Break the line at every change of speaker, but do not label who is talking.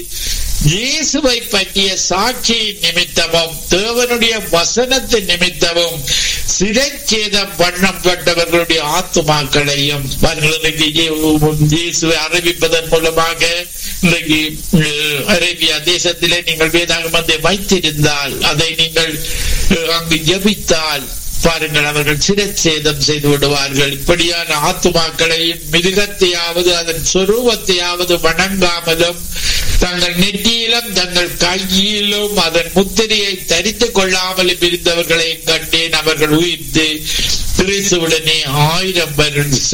இயேசுவை பற்றிய சாட்சியின் நிமித்தமும் தேவனுடைய வசனத்தின் நிமித்தமும் சிறைச்சேதம் பண்ணப்பட்டவர்களுடைய ஆத்துமாக்களையும் பாருங்கள், இன்றைக்கு இயே- இயேசுவை அறிவிப்பதன் மூலமாக இன்றைக்கு அஹ், அரேபியா தேசத்திலே நீங்கள் வேதாகமத்தை வைத்திருந்தால் அதை நீங்கள் அஹ், அங்கு ஜபித்தால் பாருங்கள் அவர்கள் சிரச்சேதம் செய்து விடுவார்கள் இப்படியான ஆத்துமாக்களையும் மிருகத்தையாவது அதன் சொரூபத்தையாவது வணங்காமலும் தங்கள் நெற்றியிலும் தங்கள் கையிலும் அதன் முத்திரையை தரித்துக் கொள்ளாமலும் இருந்தவர்களை கண்டேன் அவர்கள் உயிர்த்து கிறிஸ்துவுடனே ஆயிரம் வருடம்